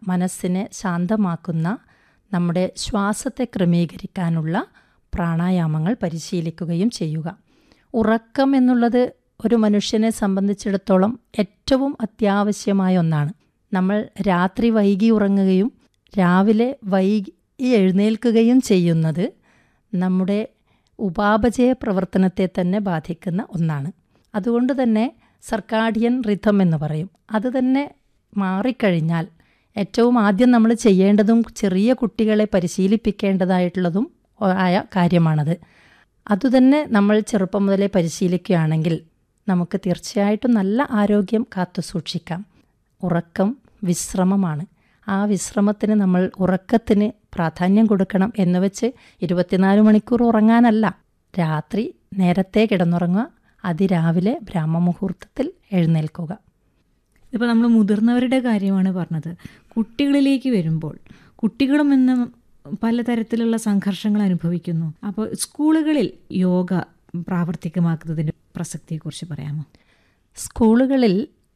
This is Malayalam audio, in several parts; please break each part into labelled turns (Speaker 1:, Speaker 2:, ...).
Speaker 1: മനസ്സിനെ ശാന്തമാക്കുന്ന നമ്മുടെ ശ്വാസത്തെ ക്രമീകരിക്കാനുള്ള പ്രാണായാമങ്ങൾ പരിശീലിക്കുകയും ചെയ്യുക ഉറക്കം എന്നുള്ളത് ഒരു മനുഷ്യനെ സംബന്ധിച്ചിടത്തോളം ഏറ്റവും അത്യാവശ്യമായ ഒന്നാണ് നമ്മൾ രാത്രി വൈകി ഉറങ്ങുകയും രാവിലെ വൈകി എഴുന്നേൽക്കുകയും ചെയ്യുന്നത് നമ്മുടെ ഉപാപചയ പ്രവർത്തനത്തെ തന്നെ ബാധിക്കുന്ന ഒന്നാണ് അതുകൊണ്ട് തന്നെ സർക്കാഡിയൻ റിഥം എന്ന് പറയും അത് തന്നെ മാറിക്കഴിഞ്ഞാൽ ഏറ്റവും ആദ്യം നമ്മൾ ചെയ്യേണ്ടതും ചെറിയ കുട്ടികളെ പരിശീലിപ്പിക്കേണ്ടതായിട്ടുള്ളതും ആയ കാര്യമാണത് അതുതന്നെ നമ്മൾ ചെറുപ്പം മുതലേ പരിശീലിക്കുകയാണെങ്കിൽ നമുക്ക് തീർച്ചയായിട്ടും നല്ല ആരോഗ്യം കാത്തു സൂക്ഷിക്കാം ഉറക്കം വിശ്രമമാണ് ആ വിശ്രമത്തിന് നമ്മൾ ഉറക്കത്തിന് പ്രാധാന്യം കൊടുക്കണം എന്ന് വെച്ച് ഇരുപത്തിനാല് മണിക്കൂർ ഉറങ്ങാനല്ല രാത്രി നേരത്തെ കിടന്നുറങ്ങുക അതിരാവിലെ ബ്രാഹ്മമുഹൂർത്തത്തിൽ എഴുന്നേൽക്കുക
Speaker 2: ഇപ്പോൾ നമ്മൾ മുതിർന്നവരുടെ കാര്യമാണ് പറഞ്ഞത് കുട്ടികളിലേക്ക് വരുമ്പോൾ കുട്ടികളും ഇന്ന് പലതരത്തിലുള്ള സംഘർഷങ്ങൾ അനുഭവിക്കുന്നു അപ്പോൾ സ്കൂളുകളിൽ യോഗ പ്രാവർത്തികമാക്കുന്നതിൻ്റെ പ്രസക്തിയെക്കുറിച്ച് പറയാമോ
Speaker 1: സ്കൂളുകളിൽ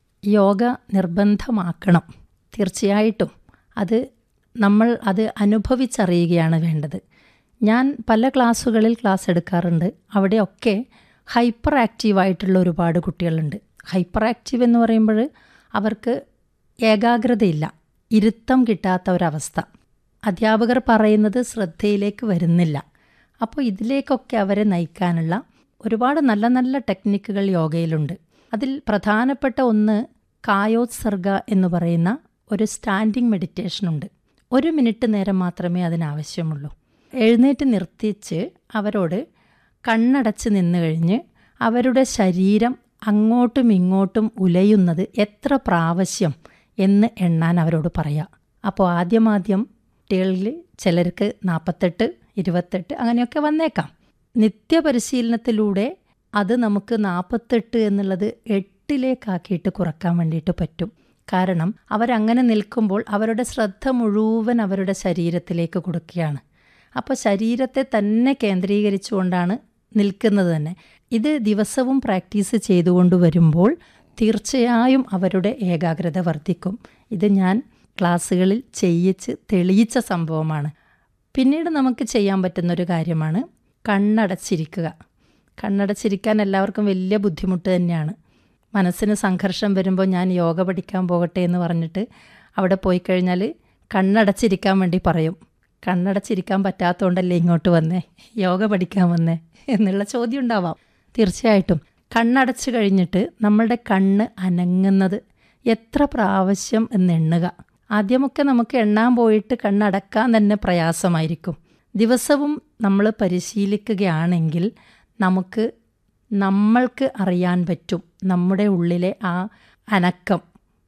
Speaker 1: യോഗ നിർബന്ധമാക്കണം തീർച്ചയായിട്ടും അത് നമ്മൾ അത് അനുഭവിച്ചറിയുകയാണ് വേണ്ടത് ഞാൻ പല ക്ലാസ്സുകളിൽ ക്ലാസ് എടുക്കാറുണ്ട് അവിടെയൊക്കെ ഹൈപ്പർ ആക്റ്റീവായിട്ടുള്ള ഒരുപാട് കുട്ടികളുണ്ട് ഹൈപ്പർ ആക്റ്റീവ് എന്ന് പറയുമ്പോൾ അവർക്ക് ഏകാഗ്രതയില്ല ഇരുത്തം കിട്ടാത്ത ഒരവസ്ഥ അധ്യാപകർ പറയുന്നത് ശ്രദ്ധയിലേക്ക് വരുന്നില്ല അപ്പോൾ ഇതിലേക്കൊക്കെ അവരെ നയിക്കാനുള്ള ഒരുപാട് നല്ല നല്ല ടെക്നിക്കുകൾ യോഗയിലുണ്ട് അതിൽ പ്രധാനപ്പെട്ട ഒന്ന് കായോത്സർഗ എന്ന് പറയുന്ന ഒരു സ്റ്റാൻഡിംഗ് മെഡിറ്റേഷൻ ഉണ്ട് ഒരു മിനിറ്റ് നേരം മാത്രമേ അതിനാവശ്യമുള്ളൂ എഴുന്നേറ്റ് നിർത്തിച്ച് അവരോട് കണ്ണടച്ച് നിന്ന് കഴിഞ്ഞ് അവരുടെ ശരീരം അങ്ങോട്ടും ഇങ്ങോട്ടും ഉലയുന്നത് എത്ര പ്രാവശ്യം എന്ന് എണ്ണാൻ അവരോട് പറയാം അപ്പോൾ ആദ്യമാദ്യം കുട്ടികളിൽ ചിലർക്ക് നാൽപ്പത്തെട്ട് ഇരുപത്തെട്ട് അങ്ങനെയൊക്കെ വന്നേക്കാം നിത്യപരിശീലനത്തിലൂടെ അത് നമുക്ക് നാൽപ്പത്തെട്ട് എന്നുള്ളത് എട്ടിലേക്കാക്കിയിട്ട് കുറക്കാൻ വേണ്ടിയിട്ട് പറ്റും കാരണം അവരങ്ങനെ നിൽക്കുമ്പോൾ അവരുടെ ശ്രദ്ധ മുഴുവൻ അവരുടെ ശരീരത്തിലേക്ക് കൊടുക്കുകയാണ് അപ്പോൾ ശരീരത്തെ തന്നെ കേന്ദ്രീകരിച്ചുകൊണ്ടാണ് നിൽക്കുന്നത് തന്നെ ഇത് ദിവസവും പ്രാക്ടീസ് ചെയ്തുകൊണ്ട് വരുമ്പോൾ തീർച്ചയായും അവരുടെ ഏകാഗ്രത വർദ്ധിക്കും ഇത് ഞാൻ ക്ലാസ്സുകളിൽ ചെയ്യിച്ച് തെളിയിച്ച സംഭവമാണ് പിന്നീട് നമുക്ക് ചെയ്യാൻ പറ്റുന്നൊരു കാര്യമാണ് കണ്ണടച്ചിരിക്കുക കണ്ണടച്ചിരിക്കാൻ എല്ലാവർക്കും വലിയ ബുദ്ധിമുട്ട് തന്നെയാണ് മനസ്സിന് സംഘർഷം വരുമ്പോൾ ഞാൻ യോഗ പഠിക്കാൻ പോകട്ടെ എന്ന് പറഞ്ഞിട്ട് അവിടെ പോയി കഴിഞ്ഞാൽ കണ്ണടച്ചിരിക്കാൻ വേണ്ടി പറയും കണ്ണടച്ചിരിക്കാൻ പറ്റാത്തതുകൊണ്ടല്ലേ ഇങ്ങോട്ട് വന്നേ യോഗ പഠിക്കാൻ വന്നേ എന്നുള്ള ചോദ്യം ഉണ്ടാവാം തീർച്ചയായിട്ടും കണ്ണടച്ച് കഴിഞ്ഞിട്ട് നമ്മളുടെ കണ്ണ് അനങ്ങുന്നത് എത്ര പ്രാവശ്യം എന്ന് എണ്ണുക ആദ്യമൊക്കെ നമുക്ക് എണ്ണാൻ പോയിട്ട് കണ്ണടക്കാൻ തന്നെ പ്രയാസമായിരിക്കും ദിവസവും നമ്മൾ പരിശീലിക്കുകയാണെങ്കിൽ നമുക്ക് നമ്മൾക്ക് അറിയാൻ പറ്റും നമ്മുടെ ഉള്ളിലെ ആ അനക്കം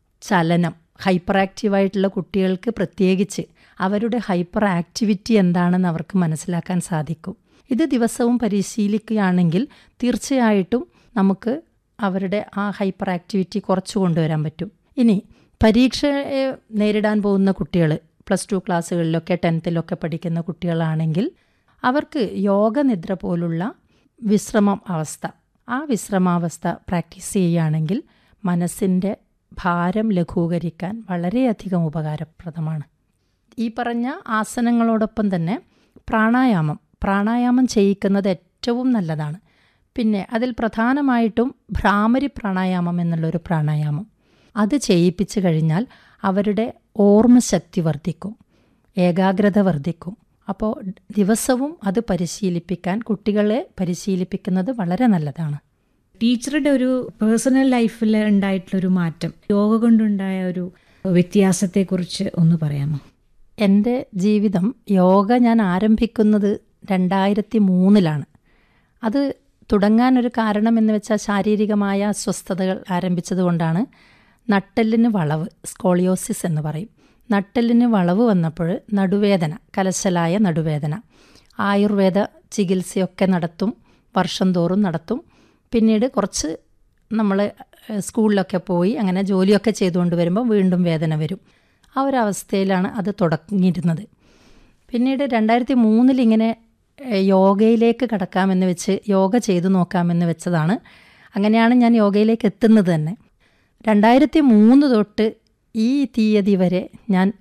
Speaker 1: ചലനം ഹൈപ്പർ ആക്റ്റീവായിട്ടുള്ള കുട്ടികൾക്ക് പ്രത്യേകിച്ച് അവരുടെ ഹൈപ്പർ ആക്ടിവിറ്റി എന്താണെന്ന് അവർക്ക് മനസ്സിലാക്കാൻ സാധിക്കും ഇത് ദിവസവും പരിശീലിക്കുകയാണെങ്കിൽ തീർച്ചയായിട്ടും നമുക്ക് അവരുടെ ആ ഹൈപ്പർ ആക്ടിവിറ്റി കുറച്ചു കൊണ്ടുവരാൻ പറ്റും ഇനി പരീക്ഷയെ നേരിടാൻ പോകുന്ന കുട്ടികൾ പ്ലസ് ടു ക്ലാസ്സുകളിലൊക്കെ ടെൻത്തിലൊക്കെ പഠിക്കുന്ന കുട്ടികളാണെങ്കിൽ അവർക്ക് യോഗനിദ്ര പോലുള്ള വിശ്രമം അവസ്ഥ ആ വിശ്രമാവസ്ഥ പ്രാക്ടീസ് ചെയ്യുകയാണെങ്കിൽ മനസ്സിൻ്റെ ഭാരം ലഘൂകരിക്കാൻ വളരെയധികം ഉപകാരപ്രദമാണ് ഈ പറഞ്ഞ ആസനങ്ങളോടൊപ്പം തന്നെ പ്രാണായാമം പ്രാണായാമം ചെയ്യിക്കുന്നത് ഏറ്റവും നല്ലതാണ് പിന്നെ അതിൽ പ്രധാനമായിട്ടും ഭ്രാമരി പ്രാണായാമം എന്നുള്ളൊരു പ്രാണായാമം അത് ചെയ്യിപ്പിച്ചു കഴിഞ്ഞാൽ അവരുടെ ഓർമ്മശക്തി വർദ്ധിക്കും ഏകാഗ്രത വർദ്ധിക്കും അപ്പോൾ ദിവസവും അത് പരിശീലിപ്പിക്കാൻ കുട്ടികളെ പരിശീലിപ്പിക്കുന്നത് വളരെ നല്ലതാണ്
Speaker 2: ടീച്ചറുടെ ഒരു പേഴ്സണൽ ലൈഫിൽ ഉണ്ടായിട്ടുള്ളൊരു മാറ്റം യോഗ കൊണ്ടുണ്ടായ ഒരു വ്യത്യാസത്തെക്കുറിച്ച് ഒന്ന് പറയാമോ
Speaker 1: എൻ്റെ ജീവിതം യോഗ ഞാൻ ആരംഭിക്കുന്നത് രണ്ടായിരത്തി മൂന്നിലാണ് അത് തുടങ്ങാനൊരു കാരണം എന്ന് വെച്ചാൽ ശാരീരികമായ അസ്വസ്ഥതകൾ ആരംഭിച്ചതുകൊണ്ടാണ് നട്ടെല്ലിന് വളവ് സ്കോളിയോസിസ് എന്ന് പറയും നട്ടെല്ലിന് വളവ് വന്നപ്പോൾ നടുവേദന കലശലായ നടുവേദന ആയുർവേദ ചികിത്സയൊക്കെ നടത്തും വർഷം തോറും നടത്തും പിന്നീട് കുറച്ച് നമ്മൾ സ്കൂളിലൊക്കെ പോയി അങ്ങനെ ജോലിയൊക്കെ ചെയ്തുകൊണ്ട് വരുമ്പോൾ വീണ്ടും വേദന വരും ആ ഒരു അവസ്ഥയിലാണ് അത് തുടങ്ങിയിരുന്നത് പിന്നീട് രണ്ടായിരത്തി മൂന്നിൽ ഇങ്ങനെ യോഗയിലേക്ക് കടക്കാമെന്ന് വെച്ച് യോഗ ചെയ്തു നോക്കാമെന്ന് വെച്ചതാണ് അങ്ങനെയാണ് ഞാൻ യോഗയിലേക്ക് എത്തുന്നത് തന്നെ രണ്ടായിരത്തി മൂന്ന് തൊട്ട് ഈ തീയതി വരെ ഞാൻ